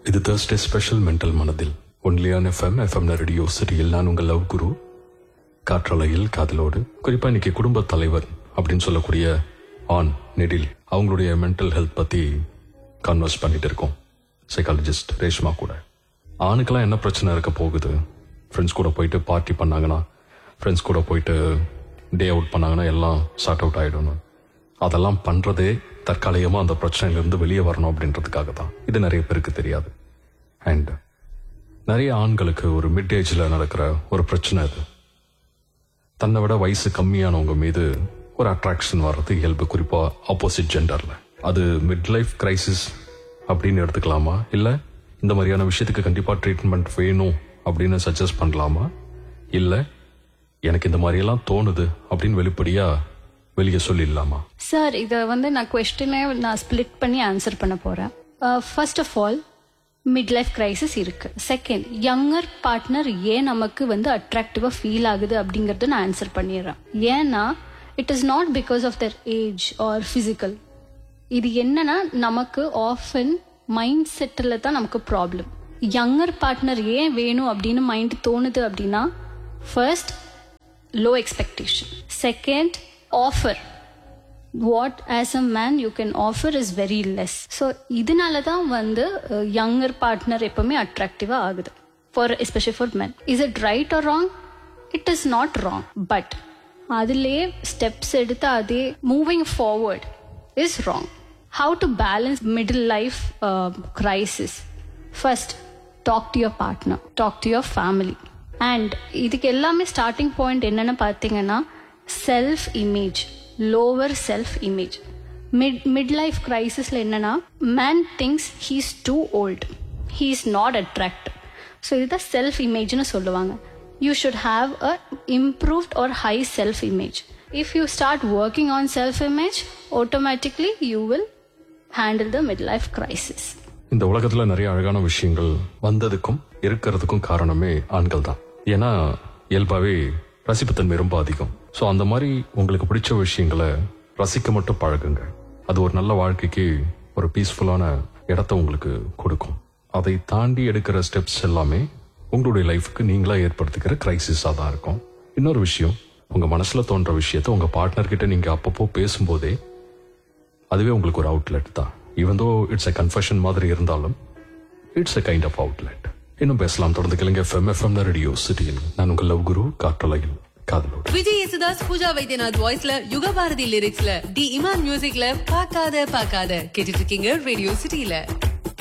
இது Thursday special mental மனதில் ஒன்லியான் FM FM radio சிட்டியில் நான் உங்கள் லவ் குரு காற்றலையில் காதலோடு குறிப்பா இன்னைக்கு குடும்ப தலைவர் அப்படின்னு சொல்லக்கூடிய ஆன் நெடில் அவங்களுடைய மென்டல் ஹெல்த் பத்தி கன்வர்ஸ் பண்ணிட்டு இருக்கோம் சைக்காலஜிஸ்ட் ரேஷ்மா கூட ஆணுக்கெல்லாம் என்ன பிரச்சனை இருக்க போகுது ஃப்ரெண்ட்ஸ் கூட போயிட்டு பார்ட்டி பண்ணாங்கன்னா ஃப்ரெண்ட்ஸ் கூட போயிட்டு டே அவுட் பண்ணாங்கன்னா எல்லாம் சார்ட் அவுட் ஆயிடணும் அதெல்லாம் பண்றதே தற்காலிகமா அந்த பிரச்சனையிலிருந்து வெளியே வரணும் அப்படின்றதுக்காக தான் இது நிறைய பேருக்கு தெரியாது அண்ட் நிறைய ஆண்களுக்கு ஒரு மிட் ஏஜ்ல நடக்கிற ஒரு பிரச்சனை அது தன்னை விட வயசு கம்மியானவங்க மீது ஒரு அட்ராக்ஷன் வர்றது இயல்பு குறிப்பா ஆப்போசிட் ஜெண்டர்ல அது மிட் லைஃப் கிரைசிஸ் அப்படின்னு எடுத்துக்கலாமா இல்ல இந்த மாதிரியான விஷயத்துக்கு கண்டிப்பா ட்ரீட்மெண்ட் வேணும் அப்படின்னு சஜஸ்ட் பண்ணலாமா இல்ல எனக்கு இந்த மாதிரி எல்லாம் தோணுது அப்படின்னு வெளிப்படையா வெளியே சொல்லிடலாமா சார் இதை வந்து நான் கொஸ்டினே நான் ஸ்ப்ளிட் பண்ணி ஆன்சர் பண்ண போகிறேன் first of all mid life crisis இருக்கு செகண்ட் யங்கர் பார்ட்னர் ஏன் நமக்கு வந்து அட்ராக்டிவாக ஃபீல் ஆகுது அப்படிங்கறத நான் ஆன்சர் பண்ணிடுறேன் ஏன்னா it is not because of their age or physical இது என்னன்னா நமக்கு ஆஃபன் மைண்ட் செட்டில் தான் நமக்கு ப்ராப்ளம் யங்கர் பார்ட்னர் ஏன் வேணும் அப்படின்னு மைண்ட் தோணுது அப்படின்னா first low expectation. Second, offer. What as a man you can offer is very less. So இதனால தான் வந்து யங்கர் பார்ட்னர் எப்பவுமே அட்ராக்டிவாக ஆகுது for especially for men is it right or wrong it is not wrong but அதுலேயே steps எடுத்து அதே moving forward is wrong how to balance middle life crisis first talk to your partner talk to your family and இதுக்கு எல்லாமே starting point என்னன்னு பார்த்தீங்கன்னா self image lower self image mid mid life கிரைசிஸில் என்னன்னா man things he's too old he is not attract so இதுதான் self இமேஜ்னு சொல்லுவாங்க you should have a improved or high self image if you start working on self image automatically you will handle the mid life crisis இந்த உலகத்துல நிறைய அழகான விஷயங்கள் வந்ததுக்கும் இருக்கிறதுக்கும் காரணமே ஆண்கள் தான் ஏன்னா இயல்பாவே ரசிப்புத்தன்மை ரொம்ப அதிகம் ஸோ அந்த மாதிரி உங்களுக்கு பிடிச்ச விஷயங்களை ரசிக்க மட்டும் பழகுங்க அது ஒரு நல்ல வாழ்க்கைக்கு ஒரு பீஸ்ஃபுல்லான இடத்த உங்களுக்கு கொடுக்கும் அதை தாண்டி எடுக்கிற ஸ்டெப்ஸ் எல்லாமே உங்களுடைய லைஃப்க்கு நீங்களா ஏற்படுத்திக்கிற கிரைசிஸாக தான் இருக்கும் இன்னொரு விஷயம் உங்க மனசுல தோன்ற விஷயத்த உங்க பார்ட்னர் கிட்ட நீங்க அப்பப்போ பேசும்போதே அதுவே உங்களுக்கு ஒரு அவுட்லெட் தான் even though it's a confession மாதிரி இருந்தாலும் it's a kind of outlet இன்னும் பேசலாம் தொடர்ந்து கேளுங்க எஃப்எம் எஃப்எம் ரேடியோ சிட்டியில் நான் உங்கள் லவ் குரு காற்றலையில் காதலோடு விஜய் யேசுதாஸ் பூஜா வைத்தியநாத் வாய்ஸ்ல யுகபாரதி லிரிக்ஸ்ல டி இமான் மியூசிக்ல பார்க்காத பார்க்காத கேட்டுட்டு இருக்கீங்க ரேடியோ சிட்டில